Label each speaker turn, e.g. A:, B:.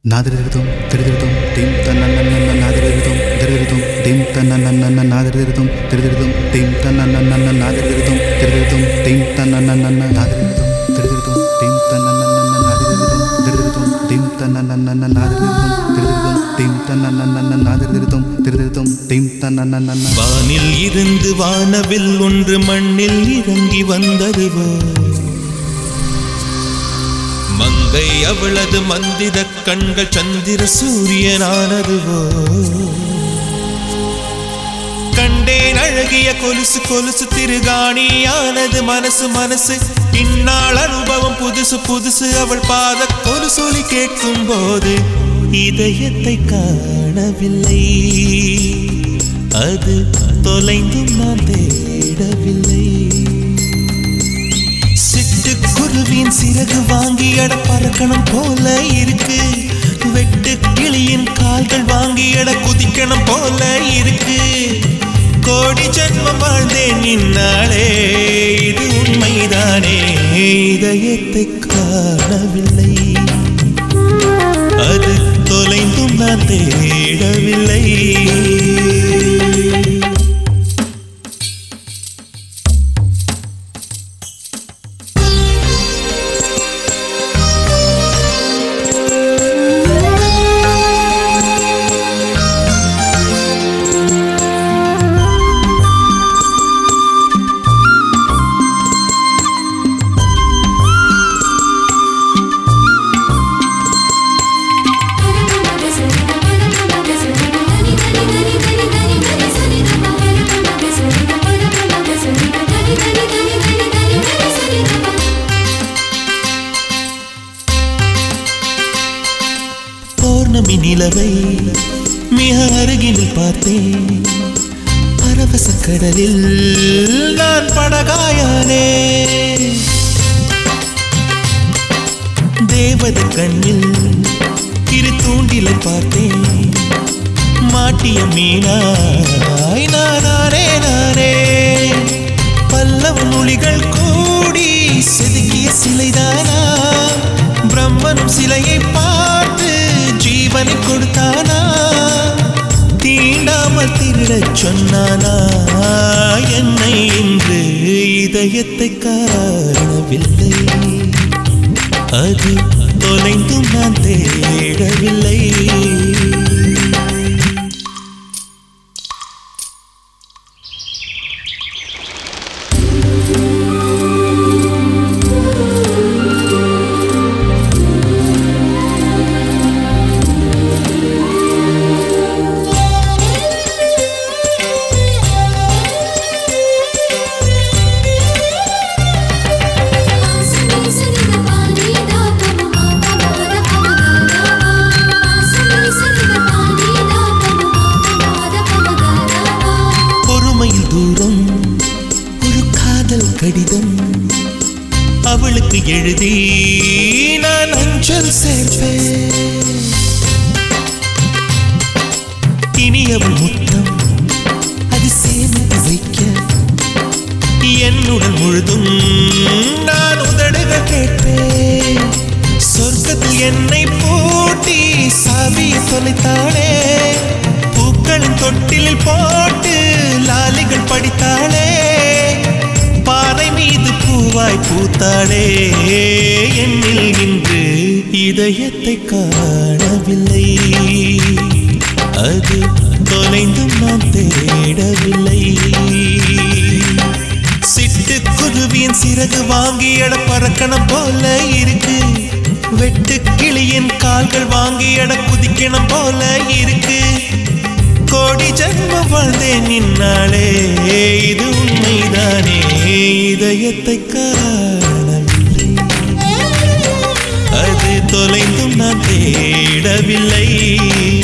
A: నాదరిదిరుతం తిరిదిరుతం టీం తన్నన్నన్న నాదరిదిరుతం తిరిదిరుతం టీం తన్నన్నన్న నాదరిదిరుతం తిరిదిరుతం టీం తన్నన్నన్న నాదరిదిరుతం తిరిదిరుతం టీం తన్నన్నన్న నాదరిదిరుతం తిరిదిరుతం టీం తన్నన్నన్న నాదరిదిరుతం తిరిదిరుతం టీం తన్నన్నన్న నాదరిదిరుతం తిరిదిరుతం టీం తన్నన్నన్న నాదరిదిరుతం తిరిదిరుతం టీం తన్నన్నన్న
B: வானில் இருந்து வானவில் ஒன்று மண்ணில் இறங்கி வந்ததுவோ மங்கை அவளது மந்திர கண்கள் சந்திர சூரியனானதுவோ கண்டேன் அழகிய கொலுசு கொலுசு திருகாணியானது மனசு மனசு இந்நாள் அனுபவம் புதுசு புதுசு அவள் பாத கொலுசொலி கேட்கும் போது இதயத்தை காணவில்லை அது தொலைந்தும் நான் தேடவில்லை சிட்டுக்குருவின் சிறகு வாங்கி எட பறக்கணும் போல இருக்கு வெட்டு கிளியின் கால்கள் வாங்கி எட குதிக்கணும் போல இருக்கு கோடி ஜன்மம் வாழ்ந்தேன் இந்நாளே இது உண்மைதானே இதயத்தை காணவில்லை அது தொலைந்தும் நான் தேடவில்லை பௌர்ணமி நிலவை மிக அருகினில் பார்த்தேன் பரவச கடலில் நான் படகாயானே தேவத கண்ணில் இரு தூண்டிலை பார்த்தேன் மாட்டிய மீனாய் நானே நானே பல்லவ மொழிகள் கூடி செதுக்கிய சிலைதானா பிரம்மனும் சிலையை பார்த்து ஜீவனை கொடுத்தானா தீண்டாமல் திருடச் சொன்னானா என்னை இன்று இதயத்தை காணவில்லை அது தொலைந்தும் நான் தேடவில்லை பொறுமையில் தூரம் ஒரு காதல் கடிதம் அவளுக்கு எழுதி நான் அஞ்சல் சேர்ப்பேன் இனி அவள் முத்தம் அது சேர்ந்து வைக்க என்னுடன் முழுதும் நான் உதடுகள் கேட்பேன் சொர்க்கத்தில் என்னை பூட்டி சாவியை தொலைத்தாளே பூக்களின் தொட்டிலில் போட்டு லாலிகள் படித்தாளே பாறை மீது பூவாய் பூத்தாளே என்னில் இன்று இதயத்தை காணவில்லை அது தொலைந்தும் நான் தேடவில்லை சிட்டு குருவியின் சிறகு வாங்கி எட பறக்கணும் போல இருக்கு வெட்டு கிளியின் கால்கள் வாங்கி எட குதிக்கணும் போல இருக்கு கோடி ஜன்மம் வாழ்ந்தேன் நின்னாலே இது உண்மைதானே இதயத்தை காணவில்லை அது தொலைந்தும் நான் தேடவில்லை